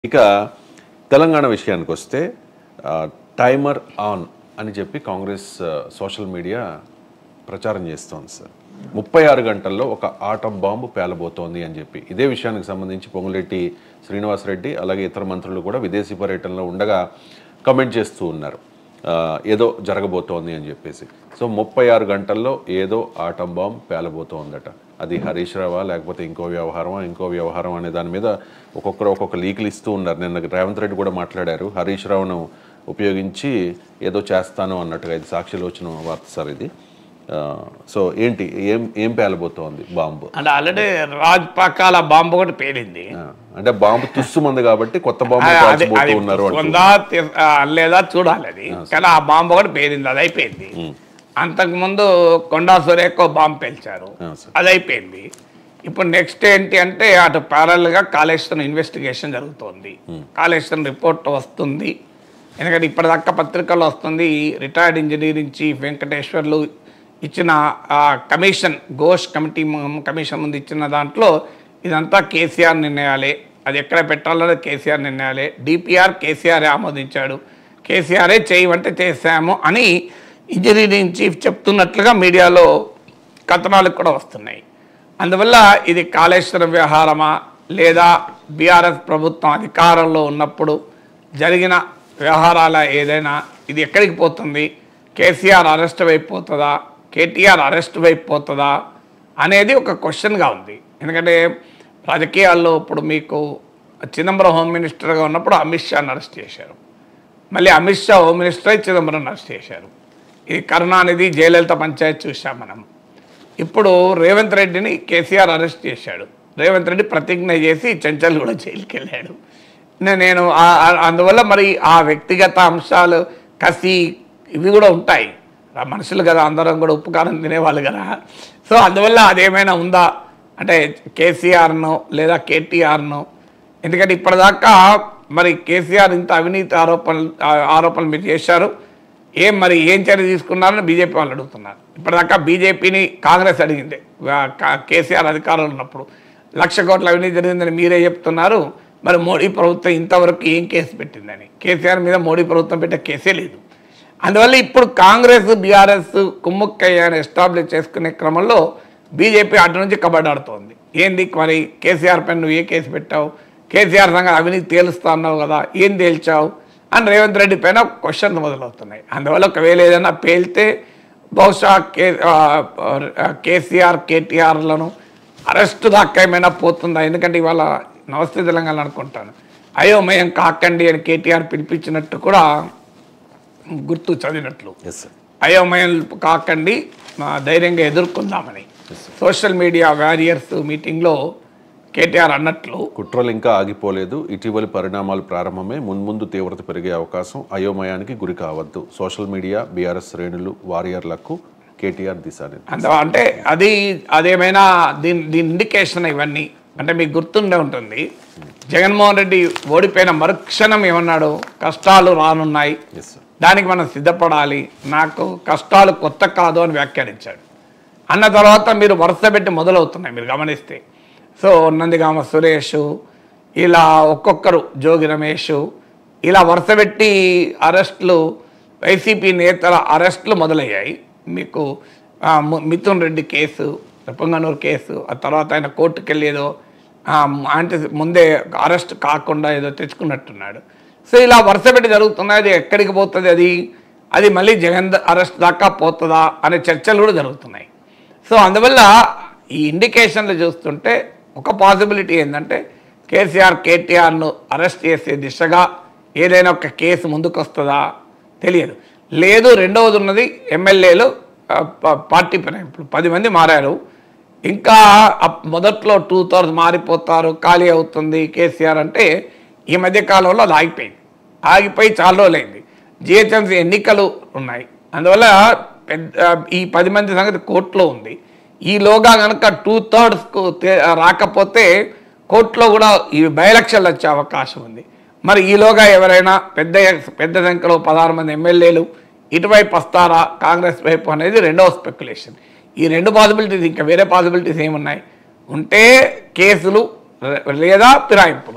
ఇక తెలంగాణ విషయానికి వస్తే ఆ, టైమర్ ఆన్ అని చెప్పి కాంగ్రెస్ ఆ, సోషల్ మీడియా ప్రచారం చేస్తోంది సార్ ముప్పై ఆరు గంటల్లో ఒక ఆటం బాంబు పేలబోతోంది అని చెప్పి ఇదే విషయానికి సంబంధించి పొంగులేటి శ్రీనివాసరెడ్డి అలాగే ఇతర మంత్రులు కూడా విదేశీ పర్యటనలో ఉండగా కమెంట్ చేస్తూ ఉన్నారు ఆ, ఏదో జరగబోతోంది అని చెప్పేసి సో ముప్పై ఆరు గంటల్లో ఏదో ఆటం బాంబ్ పేలబోతోందట అది హరీష్ రావా లేకపోతే ఇంకో వ్యవహారమా ఇంకో వ్యవహారం అనే దాని మీద ఒక్కొక్కరు ఒక్కొక్క లీకులు ఇస్తూ ఉన్నారు నిన్న రేవంత్ రెడ్డి కూడా మాట్లాడారు హరీష్ రావును ఉపయోగించి ఏదో చేస్తాను అన్నట్టుగా ఇది సాక్షిలో వచ్చిన వార్త సార్ ఇది ఆ, సో ఏంటి ఏం ఏం పేలబోతోంది బాంబు అంటే ఆల్రెడీ రాజ్ పాకాల బాంబు ఒకటి పేలింది ఆ, అంటే బాంబు తుస్సుమంది కాబట్టి కొత్త బాంబు అది- అది కాల్చబోతూ అది ఉన్నారు అంటూ ఉందా తీర్- ఆ, లేదా చూడాలి అది కానీ ఆ బాంబు ఒకటి పేలింది అది అయిపోయింది అంతకుముందు కొండా సురేఖ బాంబు పేల్చారు ఆ, సార్. అది అయిపోయింది ఇప్పుడు నెక్స్ట్ ఏంటి అంటే అటు parallel గా కాళేశ్వరం ఇన్వెస్టిగేషన్ జరుగుతోంది కాళేశ్వరం రిపోర్ట్ వస్తుంది ఎందుకంటే ఇప్పటిదాకా పత్రికల్లో వస్తుంది రిటైర్డ్ ఇంజనీరింగ్ చీఫ్ వెంకటేశ్వర్లు ఇచ్చిన ఆ కమిషన్ ఘోష్ కమిటీ ము- కమిషన్ ముందు ఇచ్చిన దాంట్లో ఇదంతా కేసీఆర్ నిర్ణయాలే అది ఎక్కడ పెట్టాలన్నది కేసీఆర్ నిర్ణయాలే డిపిఆర్ కేసీఆర్ ఆమోదించాడు కేసీఆరే చేయమంటే చేశాము అని ఇంజనీరింగ్ చీఫ్ చెప్తున్నట్లుగా మీడియాలో కథనాలు కూడా వస్తున్నాయి అందువల్ల ఇది కాళేశ్వరం వ్యవహారమా లేదా బీఆర్ఎస్ ప్రభుత్వం అధికారంలో ఉన్నప్పుడు జరిగిన వ్యవహారాల ఏదైనా ఇది ఎక్కడికి పోతుంది కేసీఆర్ అరెస్ట్ అయిపోతుందా కేటీఆర్ అరెస్ట్ అయిపోతుందా అనేది ఒక క్వశ్చన్గా ఉంది ఎందుకంటే రాజకీయాల్లో ఇప్పుడు మీకు చిదంబరం హోమ్ మినిస్టర్గా ఉన్నప్పుడు అమిత్ షాని అరెస్ట్ చేశారు మళ్ళీ అమిత్ షా హోమ్ మినిస్టర్ అయి చిదంబరం అరెస్ట్ చేశారు ఇది కరుణానిధి జయలలిత పంచాయత్ చూసాం మనం ఇప్పుడు రేవంత్ రెడ్డిని కేసీఆర్ అరెస్ట్ చేశాడు రేవంత్ రెడ్డి ప్రతిజ్ఞ చేసి చెంచల్ కూడా జైలుకి వెళ్ళాడు నే- నేను ఆ- ఆ- అందువల్ల మరి ఆ వ్యక్తిగత అంశాలు కసి ఇవి కూడా ఉంటాయి ఆ మనుషులు కదా అందరం కూడా ఉప్పు కారం తినేవాళ్ళు కదా సో అందువల్ల అదేమైనా ఉందా అంటే కేసీఆర్ను లేదా కేటీఆర్ను ఎందుకంటే ఇప్పటిదాకా మరి కేసీఆర్ ఇంత అవినీతి ఆరోపణలు ఆ- ఆరోపణలు మీరు చేశారు ఏం మరి ఏం చర్య తీసుకున్నారని బీజేపీ వాళ్ళు అడుగుతున్నారు ఇప్పటిదాకా బీజేపీని కాంగ్రెస్ అడిగింది వా- కా- కేసీఆర్ అధికారంలో ఉన్నప్పుడు లక్ష కోట్ల అవినీతి జరిగిందని మీరే చెప్తున్నారు మరి మోడీ ప్రభుత్వం ఇంతవరకు ఏం కేసు పెట్టిందని కేసీఆర్ మీద మోడీ ప్రభుత్వం పెట్టే కేసే లేదు అందువల్ల ఇప్పుడు కాంగ్రెస్ బీఆర్ఎస్ కుమ్ముక్కయ్యని ఎస్టాబ్లిష్ చేసుకునే క్రమంలో బీజేపీ అటు నుంచి కబడ్డాడుతోంది ఏంది మరి కేసీఆర్ పైన నువ్వు ఏ కేసు పెట్టావు కేసీఆర్ సంగతి అవినీతి తేలుస్తా అన్నావు కదా ఏం తేల్చావు అని రేవంత్ రెడ్డి పైన క్వశ్చన్స్ మొదలవుతున్నాయి అందువల్ల ఒకవేళ ఏదైనా పేలితే బహుశా కే ఆ, ఆ, కేసీఆర్ కేటీఆర్లను అరెస్ట్ దాకా ఏమైనా పోతుందా ఎందుకంటే ఇవాళ నమస్తే తెలంగాణ అనుకుంటాను అయోమయం కాకండి అని కేటీఆర్ పిలిపించినట్టు కూడా గుర్తు చదివినట్లు ఎస్ సార్ అయోమయం కాకండి మా ధైర్యంగా ఎదుర్కొందామని సోషల్ మీడియా వారియర్స్ మీటింగ్లో కేటీఆర్ అన్నట్లు కుట్రలు ఇంకా ఆగిపోలేదు ఇటీవలి పరిణామాలు ప్రారంభమే మున్ముందు తీవ్రత పెరిగే అవకాశం అయోమయానికి గురి కావద్దు సోషల్ మీడియా బీఆర్ఎస్ శ్రేణులు వారియర్లకు కేటీఆర్ దిశానిర్దేశం అంత అంటే అది అదేమైనా దీని దీని ఇండికేషన్ ఇవన్నీ అంటే మీకు గుర్తుండే ఉంటుంది జగన్మోహన్ రెడ్డి ఓడిపోయిన మరుక్షణం ఏమన్నాడు కష్టాలు రానున్నాయి ఎస్ సార్ దానికి మనం సిద్ధపడాలి నాకు కష్టాలు కొత్త కాదు అని వ్యాఖ్యానించాడు అన్న తర్వాత మీరు వరుస పెట్టి మొదలవుతున్నాయి మీరు గమనిస్తే సో నందిగామ సురేష్ ఇలా ఒక్కొక్కరు జోగి రమేష్ ఇలా వరుస పెట్టి అరెస్టులు వైసీపీ నేతల అరెస్టులు మొదలయ్యాయి మీకు ఆ, ము- మిథున్ రెడ్డి కేసు పొంగనూరు కేసు ఆ తర్వాత ఆయన కోర్టుకు వెళ్ళి ఏదో ఆ, అంటే ముందే అరెస్ట్ కాకుండా ఏదో తెచ్చుకున్నట్టున్నాడు సో ఇలా వరుస పెట్టి జరుగుతున్నాయి అది ఎక్కడికి పోతుంది అది అది మళ్ళీ జగన్ అరెస్ట్ దాకా పోతుందా అనే చర్చలు కూడా జరుగుతున్నాయి సో అందువల్ల ఈ ఇండికేషన్లు చూస్తుంటే ఒక పాసిబిలిటీ ఏంటంటే కేసీఆర్ కేటీఆర్ను అరెస్ట్ చేసే దిశగా ఏదైనా ఒక కేసు ముందుకు వస్తుందా తెలియదు లేదు రెండవది ఉన్నది ఎమ్మెల్యేలు ఆ, ప- పార్టీ పైన ఇప్పుడు పది మంది మారారు ఇంకా అప్- మొదట్లో టూ థర్డ్స్ మారిపోతారు ఖాళీ అవుతుంది కేసీఆర్ అంటే ఈ మధ్య కాలంలో అది ఆగిపోయింది ఆగిపోయి చాలా రోజులైంది జిహెచ్ఎంసీ ఎన్నికలు ఉన్నాయి అందువల్ల పెద్ద ఈ పది మంది సంగతి కోర్టులో ఉంది ఈలోగా కనుక టూ థర్డ్స్కు రాకపోతే కోర్టులో కూడా ఈ బై ఎలక్షన్లు వచ్చే అవకాశం ఉంది మరి ఈలోగా ఎవరైనా పెద్ద పెద్ద సంఖ్యలో పదహారు మంది ఎమ్మెల్యేలు ఇటువైపు వస్తారా కాంగ్రెస్ వైపు అనేది రెండవ స్పెక్యులేషన్ ఈ రెండు పాసిబిలిటీస్ ఇంకా వేరే పాసిబిలిటీస్ ఏమున్నాయి ఉంటే కేసులు ర- లేదా ఫిరాయింపులు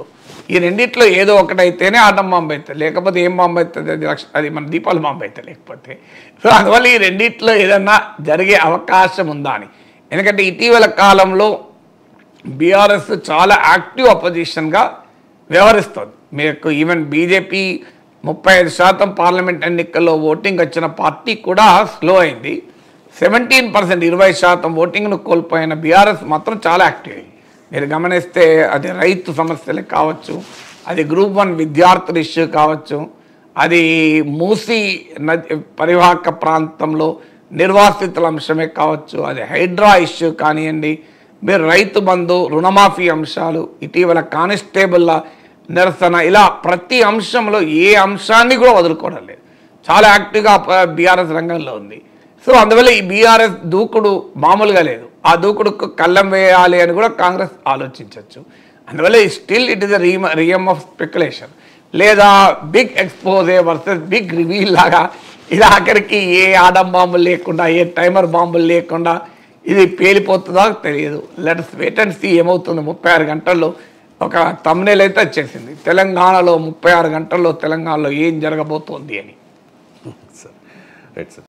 ఈ రెండిట్లో ఏదో ఒకటైతేనే ఆటం బాంబు అవుతుంది లేకపోతే ఏం బాంబు అవుతుంది అది లక్ష అది మన దీపాల బాంబు అవుతుంది లేకపోతే సో అందువల్ల ఈ రెండిట్లో ఏదన్నా జరిగే అవకాశం ఉందా అని ఎందుకంటే ఇటీవల కాలంలో బీఆర్ఎస్ చాలా యాక్టివ్ అపోజిషన్గా వ్యవహరిస్తుంది మీకు ఈవెన్ బీజేపీ ముప్పై ఐదు శాతం పార్లమెంట్ ఎన్నికల్లో ఓటింగ్ వచ్చిన పార్టీ కూడా స్లో అయింది సెవెంటీన్ పర్సెంట్ ఇరవై శాతం ఓటింగ్ను కోల్పోయిన బీఆర్ఎస్ మాత్రం చాలా యాక్టివ్ అయింది మీరు గమనిస్తే అది రైతు సమస్యలే కావచ్చు అది గ్రూప్ వన్ విద్యార్థుల ఇష్యూ కావచ్చు అది మూసి నది పరివాహక ప్రాంతంలో నిర్వాసితుల అంశమే కావచ్చు అది హైడ్రా ఇష్యూ కానివ్వండి మీరు రైతు బంధు రుణమాఫీ అంశాలు ఇటీవల కానిస్టేబుల్ల నిరసన ఇలా ప్రతి అంశంలో ఏ అంశాన్ని కూడా వదులుకోవడం లేదు చాలా యాక్టివ్గా బీఆర్ఎస్ రంగంలో ఉంది సో అందువల్ల ఈ బీఆర్ఎస్ దూకుడు మామూలుగా లేదు ఆ దూకుడుకు కళ్ళం వేయాలి అని కూడా కాంగ్రెస్ ఆలోచించవచ్చు అందువల్ల still it is realm realm of speculation లేదా big exposé versus big reveal లాగా ఇది ఆఖరికి ఏ ఆడం బాంబులు లేకుండా ఏ టైమర్ బాంబులు లేకుండా ఇది పేలిపోతుందో తెలియదు లెట్స్ వెయిట్ అండ్ సీ ఏమవుతుంది ముప్పై ఆరు గంటల్లో ఒక తమ్నేల్ అయితే వచ్చేసింది తెలంగాణలో ముప్పై ఆరు గంటల్లో తెలంగాణలో ఏం జరగబోతోంది అని సార్ రైట్ సార్